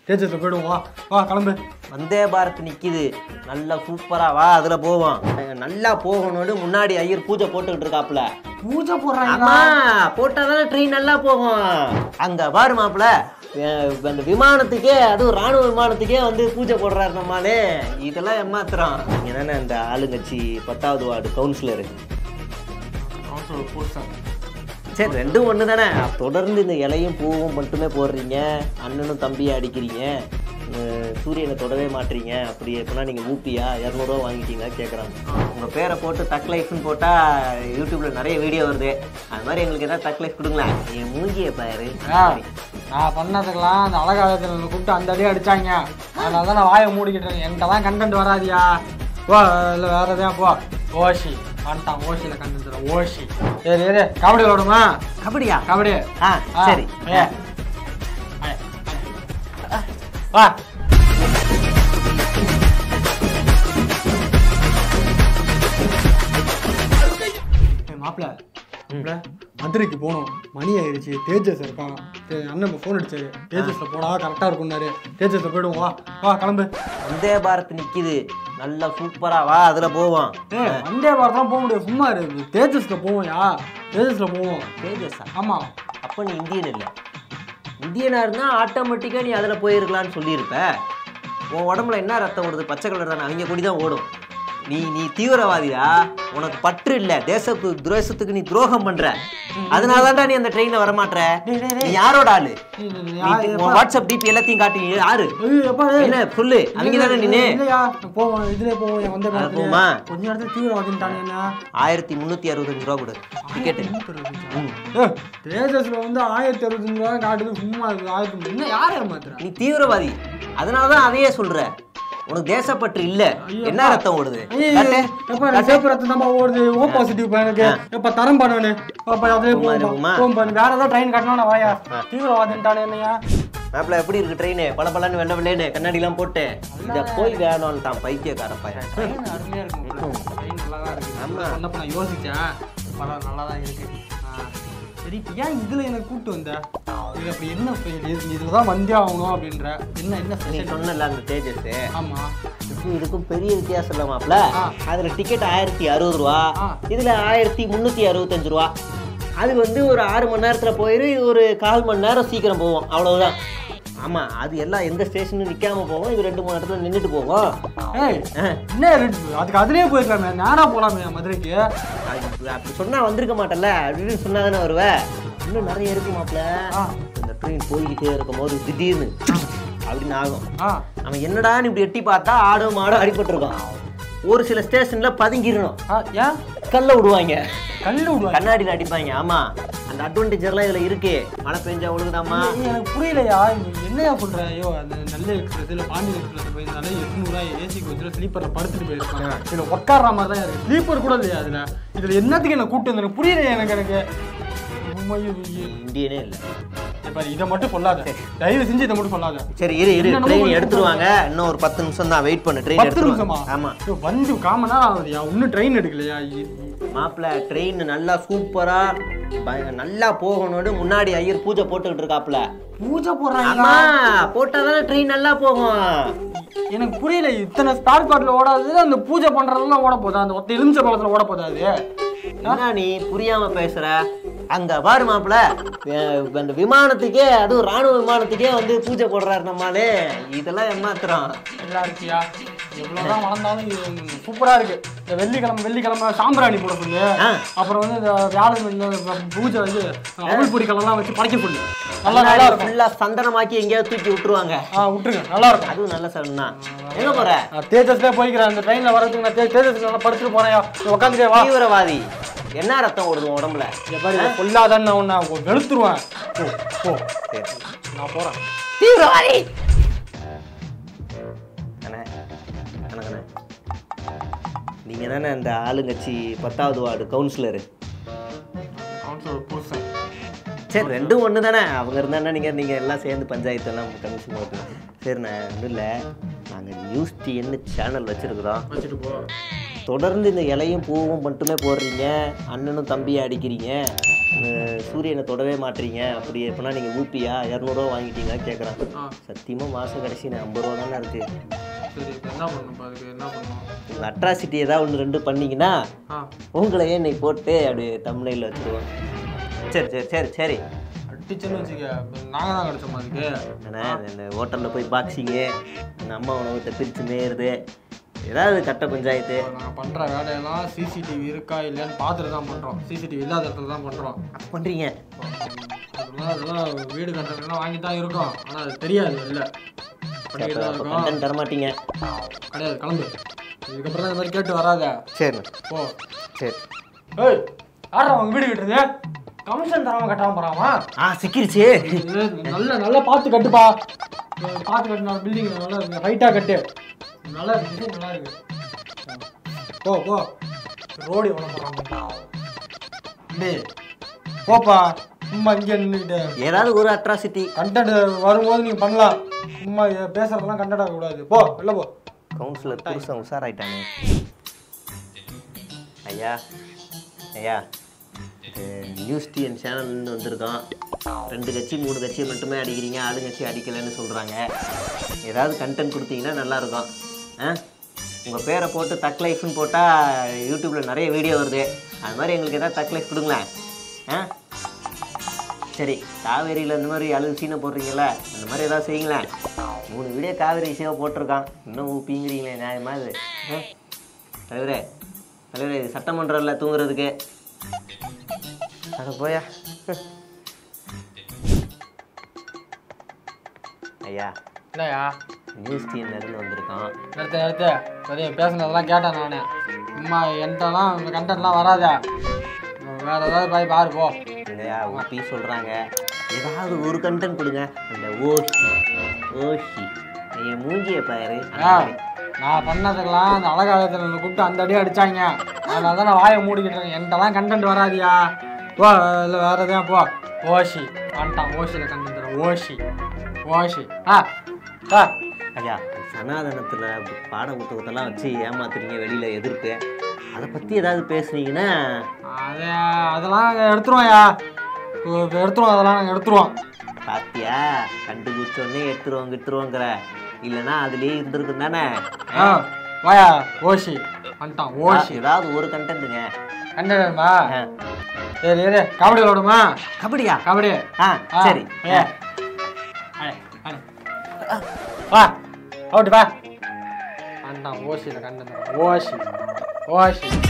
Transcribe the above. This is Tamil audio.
தேஜஸ்ல போயிடுவோம் வா வா கிளம்பு வந்தே பாரத் நிக்குது நல்லா சூப்பரா வா அதுல போவோம் அஹ் நல்லா போகணும்னு முன்னாடி ஐயர் பூஜை போட்டுக்கிட்டு இருக்காப்புல பூஜை போடுறாங்க ஆமா போட்டாதானே ட்ரெயின் நல்லா போகும் அங்க பாரு மாப்பிள அஹ் அந்த விமானத்துக்கே அதுவும் ராணுவ விமானத்துக்கே வந்து பூஜை போடுறாரு நம்மாலே இதெல்லாம் ஏமாத்துறோம் நீங்க தானே அந்த ஆளுங்கட்சி பத்தாவது வார்டு கவுன்சிலரு சரி ரெண்டும் ஒன்று தானே தொடர்ந்து இந்த இலையும் பூவும் மட்டுமே போடுறீங்க அண்ணனும் தம்பியை அடிக்கிறீங்க அஹ் சூரியனை தொடவே மாட்டீங்க அப்படி எப்படின்னா நீங்கள் ஊப்பியா இரநூறுவா வாங்கிட்டீங்களா கேட்குறாங்க உங்கள் பேரை போட்டு தக் லைஃப்னு போட்டால் யூடியூப்பில் நிறைய வீடியோ வருது அது மாதிரி எங்களுக்கு ஏதாவது தக் லைஃப் கொடுங்களேன் என் மூஞ்சியை பாரு ஆ, நான் பண்ணதுக்கெல்லாம் அந்த அழகாலத்தில் என்னை கூப்பிட்டு அந்த அடியே அடிச்சாங்க அதனால தான் நான் வாயை மூடிக்கிட்டேன் என்கிட்ட தான் கண்டென்ட் வராதியா போ இல்லை வேற எதையா போ ஓஷி வந்துட்டான் ஓஷியில் கண்டென்ட் தரேன் ஓஷி சரி சரி கபடி விளாடுமா கபடியா கபடி ஆ ஆ, சரி ஏ. ஏ, ஏ. வா மாப்பிள்ள மாப்பிள்ள மதுரைக்கு போகணும் மணி ஆயிடுச்சு தேஜஸ் இருக்கான் தே- அண்ணன் ஃபோன் அடிச்சாரு தேஜஸ்ல போடா கரெக்டா இருக்கும்னாரு தேஜஸ்ல போயிடுவோம் வா வா கிளம்பு வந்தே பாரத் நிக்குது நல்லா சூப்பரா வா அதுல போவோம் ஏ வந்தே பாரத்லாம் போக முடியாது சும்மா இருக்கு தேஜஸ்ல போவோம்யா தேஜஸ்ல போவோம் தேஜஸா ஆமா அப்போ நீ இந்தியன் இல்லை இந்தியனா இருந்தா ஆட்டோமேட்டிக்கா நீ அதுல போயிருக்கலாம்னு சொல்லியிருப்ப உன் உடம்புல என்ன ரத்தம் ஓடுது பச்சை கலர் தானே அவங்க கூடி தான் ஓடும் நீ நீ தீவிரவாதியா உனக்கு பற்று இல்ல தேசத்து துரோசத்துக்கு நீ துரோகம் பண்ற அதனால நீ அந்த ட்ரெயின்ல வரமாட்ற நீ யாரோட ஆளு நீ- நீ- நீ நீ யா- உன் எப்பா? வாட்ஸ்அப் டிபி எல்லாத்தையும் காட்டி நீ யாரு ஐயோ, எப்பா, ஏய். என்ன சொல்லு அவங்க தானே நின்னு இல்லையா போவோம் இதுலயே போவோம் என் வந்தே அது பாரத்லயே. போமா? கொஞ்ச நேரத்துல தீவிரவாதின்ட்டானே என்ன ஆயிரத்தி முந்நூற்றி அறுபத்தஞ்சு ரூபா கொடு டிக்கெட்டு ஏய், தேஜஸ்ல வந்து ஆயிரத்தி அறுபத்தஞ்சு ரூபா காட்டுது சும்மா இருக்கு ஆயிரத்தி என்ன யார் ஏமாத்துறா நீ தீவிரவாதி அதனால தான் அதையே சொல்ற உனக்கு தேசப்பற்று இல்ல என்ன ரத்தம் ஓடுது காட்டு. எப்ப சேப்பு ரத்தம் தான் ஓடுது ஓ பாசிட்டிவ் பையனுக்கு எப்ப தரம் பண்ணுவேனு அப்ப அதே போமா, போகும் போமா. போகும் பாரு. வேற ஏதாவது ட்ரெயின் கட்டணும் வாயா தீவிரவாதின்ட்டானே என்னையா மாப்பிள்ள எப்படி இருக்கு ட்ரெயின் பல பலன்னு வெள்ள வெள்ளேன்னு கண்ணாடி எல்லாம் போட்டு இத போய் வேணும்னு தான் பைத்தியக்கார பையன் ட்ரெயின் அருமையா இருக்கு ட்ரெயின் நல்லா தான் இருக்கு ஆமா. சொன்னப்ப நான் யோசிச்சேன் பரவாயில்ல நல்லா தான் இருக்கு ஆ. சரி இப்ப ஏன் இதுல எனக்கு கூட்டு வந்த இது அப்படி என்ன இப்ப இது- இதுல தான் வந்தே ஆகணும் அப்படின்ற என்ன என்ன நீ ஸ்பெஷல் சொன்னல அந்த தேஜஸ் ஆமா இதுக்கும் இதுக்கும் பெரிய வித்தியாசம் இல்ல மாப்பிள்ள ஆ. அதுல டிக்கெட் ஆயிரத்தி அறுபது ரூபா ஆ. இதுல ஆயிரத்தி முந்நூற்றி அறுபத்தஞ்சு ரூபா அது வந்து ஒரு ஆறு மணி நேரத்துல போயிரு இது ஒரு கால் மணி நேரம் சீக்கிரம் போவோம் அவ்வளவுதான் ஆமா அது எல்லாம் எந்த ஸ்டேஷனும் நிக்காம போவோம் இது ரெண்டு மூணு இடத்துல நின்றுட்டு போவோம் ஏய் ஆ. என்ன ரெண்டு அதுக்கு அதுலயே போயிருக்கலாமே நேரா போலாமே மதுரைக்கு அது அப்படி சொன்னா வந்திருக்க மாட்டல்ல அப்படின்னு சொன்னா தானே வருவ இன்னும் நிறைய இருக்கு மாப்ள ஆ. அந்த ட்ரெயின் போய்கிட்டே இருக்கும் போது திடீர்னு அப்படின்னு ஆகும் ஆ அவன் என்னடான்னு இப்படி எட்டி பார்த்தா ஆடும் மாடும் அடிபட்டிருக்கான் ஒரு சில ஸ்டேஷன்ல பதுங்கிடணும் ஆ ஏன் கல்ல விடுவாங்க கல்லு விடுவாங்க கண்ணாடியில் அடிப்பாங்க ஆமா அந்த அட்வான்டேஜ் எல்லாம் இதுல இருக்கு மழை பெஞ்சா ஒழுகுதாம்மா ஏய், எனக்கு புரியலையா நீ என்னையா சொல்ற ஐயோ அந்த நல்ல எக்ஸ்பிரஸ் இல்ல பாண்டி எக்ஸ்பிரஸ் போயிருந்தாலே எட்நூறுவா ஏசிக்கு வச்சுட்டு ஸ்லீப்பர்ல படுத்துட்டு போயிருப்பாங்க இதுல உட்கார்ற மாதிரி தான் இருக்கு ஸ்லீப்பர் கூட இல்லையா அதுல இதுல என்னத்துக்கு என்ன கூட்டு வந்து புரியலையா எனக்கு எனக்கு உண்மையோ ஐயோ. இந்தியனே இல்லை இதை பாரு, இதை மட்டும் சொல்லாத தயவு செஞ்சு இதை மட்டும் சொல்லாத சரி இரு இரு என்னென்னமோ ட்ரெயின் பண்ணி எடுத்துருவாங்க இன்னும் ஒரு பத்து நிமிஷம் தான் வெயிட் பண்ணு ட்ரெயின் பத்து நிமிஷமா எடுத்துருவாங்க ஆமா ஐயோ, வந்து காம நேரம் ஆகுதுயா இன்னும் ட்ரெயின் எடுக்கலையா ஐயோ. மாப்பிள்ள ட்ரெயின் நல்லா சூப்பரா பய- நல்லா போகணும்னு முன்னாடி ஐயர் பூஜை போட்டுக்கிட்டு இருக்காப்புல பூஜை போடுறாங்க ஆமா போட்டாதானே ட்ரெயின் நல்லா போகும் எனக்கு புரியல இத்தனை ஸ்டார் கார்ட்ல ஓடாது அந்த பூஜை பண்றதெல்லாம் ஓட போதா அந்த ஒத்த எலுமிச்சை பழத்துல ஓட போதா அது என்ன நீ புரியாம பேசுற அங்க பாரு மாப்பிள்ள வே- அந்த விமானத்துக்கே அதுவும் ராணுவ விமானத்துக்கே வந்து பூஜை போடுறாரு நம்மாலே இதெல்லாம் ஏமாத்துறோம் நல்லா இருக்கியா எவ்வளவுதான் வளர்ந்தாலும் இது சூப்பரா இருக்கு இந்த வெள்ளிக்கிழமை வெள்ளிக்கிழமை சாம்பிராணி போட சொல்லு ஆ. அப்புறம் வந்து இந்த வியாழன் வெள்ளி பூஜை வந்து அவள் பொடிக்கெல்லாம் வச்சு படைக்க சொல்லு நல்லா நல்லா இருக்கும் ஃபுல்லா சந்தனமாக்கி எங்கேயாவது தூக்கி விட்டுருவாங்க ஆ விட்டுருங்க நல்லா இருக்கும் அதுவும் நல்ல சடன் தான் எங்க போற நான் தேஜஸ்ல போய்க்கிறேன் அந்த ட்ரெயின்ல வரதுக்கு நான் தே- தேஜஸ்ல நல்லா படுத்துட்டு போறேன் உட்காந்துட்டே வா தீவிரவாதி என்ன ரத்தம் ஓடுது உன் உடம்புல இந்த மாதிரி இதை கொல்லாதன்னு நான் உன்னை வெளுத்துருவேன் போ போ சரி நான் போறேன் தீவிரவாதி அண்ணே அண்ணே நீங்க தானே அந்த ஆளுங்கட்சி பத்தாவது வார்டு கவுன்சிலரு கவுன்சிலர் புருஷன் சரி ரெண்டும் ஒன்று தானே அவங்க இருந்தாங்கன்னா நீங்கள் நீங்கள் எல்லாம் சேர்ந்து பஞ்சாயத்து எல்லாம் கமிஷன் ஓட்டு சரிண்ணே ஒன்றும் இல்லை நாங்கள் நியூஸ் டிஎன்னு சேனல் வச்சுருக்குறோம் வச்சுட்டு போ தொடர்ந்து இந்த இலையும் பூவும் மட்டுமே போடுறீங்க அண்ணனும் தம்பியை அடிக்கிறீங்க அஹ் சூரியனை தொடவே மாட்டீங்க அப்படி எப்படின்னா நீங்கள் ஊப்பியா இரநூறுவா வாங்கிட்டீங்களா கேட்குறேன் ஆ சத்தியமாக மாதம் கடைசி நான் ஐம்பது ரூபா தானே இருக்குது சரி இப்போ என்ன பண்ணணும் அதுக்கு என்ன பண்ணணும் உங்கள் அட்ராசிட்டி ஏதாவது ஒன்று ரெண்டு பண்ணீங்கன்னா ஆ உங்களையே இன்னைக்கு போட்டு அப்படி தமிழில் வச்சுருவோம் சரி சரி சரி சரி அடிச்சேன்னு வச்சுக்க நாங்கள் தான் கிடச்சோம் அதுக்கு அண்ணா இந்த ஹோட்டலில் போய் பாக்ஸிங்கு எங்கள் அம்மா உணவத்தை பிரித்து மேயுறது ஏதாவது கட்ட பஞ்சாயத்து நாங்கள் பண்ணுற வேலையெல்லாம் சிசிடிவி இருக்கா இல்லையான்னு பார்த்துட்டு தான் பண்ணுறோம் சிசிடிவி இல்லாத இடத்துல தான் பண்ணுறோம் அப்போ பண்ணுறீங்க அதெல்லாம் அதெல்லாம் வீடு கட்டுறதுலாம் வாங்கி தான் இருக்கோம் ஆனால் அது தெரியாது இல்லை பண்ணிக்கிட்டு தான் அப்போ இருக்கோம் கண்டென்ட் தரமாட்டீங்க கிடையாது கிளம்பு இதுக்கப்புறம் இந்த மாதிரி கேட்டு வராத சரி போ சரி ஏய் யாரா அவங்க வீடு கட்டுறது கமிஷன் தராம கட்டாம போறாமா ஆ சிக்கிருச்சு நல்ல நல்லா பார்த்து கட்டுப்பா அஹ் பார்த்து கட்டுனா பில்டிங் நல்லா இருக்கு ஹைட்டா கட்டு நல்லா இருக்கு design நல்லா இருக்கு போ போ ரோடு எவ்வளோ போடுறாங்க டேய் போப்பா சும்மா இங்கே நின்றுக்கிட்டு ஏதாவது ஒரு அட்ராசிட்டி கண்டென்ட் வரும்போது நீங்கள் பண்ணலாம் சும்மா இதை பேசுறதெல்லாம் கண்டென்ட் ஆகக்கூடாது போ வெளில போ கவுன்சிலர் புருஷன் உஷாராயிட்டானே ஐயா ஐயா இது நியூஸ் டிஎன் சேனல்னு வந்திருக்கோம் ரெண்டு கட்சி மூணு கட்சியை மட்டுமே அடிக்கிறீங்க ஆளுங்கட்சி அடிக்கலைன்னு சொல்கிறாங்க ஏதாவது கண்டென்ட் கொடுத்தீங்கன்னா நல்லாயிருக்கும் ஆ உங்கள் பேரை போட்டு தக் லைஃப்னு போட்டால் யூடியூப்பில் நிறைய வீடியோ வருது அது மாதிரி எங்களுக்கு ஏதாவது தக் லைஃப் கொடுங்களேன் ஆ சரி காவேரியில் இந்த மாதிரி அழுகு சீனை போடுறீங்களே அந்த மாதிரி ஏதாவது செய்யுங்களேன் மூணு வீடியோ காவேரி இசையாக போட்டிருக்கான் இன்னும் ஊப்பிங்கிறீங்களே நியாயமா இது ஆ? தலைவரே தலைவரே இது சட்டமன்றம் இல்லை தூங்குறதுக்கு அட போயா ஐயா இல்லையா நியூஸ் டிஎன்லேருந்து வந்திருக்கான் நிறுத்து நிறுத்து பெரிய பேசுனதெல்லாம் கேட்டேன் நான் சும்மா என்கிட்டலாம் இந்த கண்டென்ட்லாம் வராத வேற ஏதாவது போய் பாரு போ இல்லையா ஊப்பி சொல்கிறாங்க ஏதாவது ஒரு கண்டென்ட் கொடுங்க அந்த ஓஷி ஓஷி என் மூஞ்சியை பாரு ஆ, நான் பண்ணதுக்கெல்லாம் அந்த அழகாலத்தில் கூப்பிட்டு அந்த அடியே அடிச்சாங்க அதனால தான் நான் வாயை மூடிக்கிட்டு இருக்கேன் என்கிட்டலாம் கண்டென்ட் வராதியா போ இல்லை வேற எதையும் போ ஓஷி வந்துட்டான் ஓஷியில் கண்டென்ட் தரேன் ஓஷி ஓஷி ஆ ஆ ஐயா சனாதனத்தில் பாட புத்தகத்தெல்லாம் வச்சு ஏமாத்துறீங்க வெளியில் எதிர்ப்பு அதை பற்றி ஏதாவது பேசுனீங்கன்னா அது அதெல்லாம் நாங்கள் எடுத்துருவோம்யா இப்போ எடுத்துருவோம் அதெல்லாம் நாங்கள் எடுத்துருவோம் பாத்தியா கண்டுபிடிச்சோடனே எடுத்துருவோம் கிட்டுருவோங்கிற இல்லைன்னா அதுலேயே இருந்திருக்கும் தானே ஆ வாயா ஓஷி வந்துட்டான் ஓஷி ஏதாவது ஒரு கண்டென்ட்டுங்க கண்டென்ட்மா சரி இரு கபடி விளாடுமா கபடியா கபடி ஆ ஆ, சரி ஏ. அடே, அடே. வா அவுட்டு வா அண்ணா ஓசியில் கண்டு ஓசி ஓசி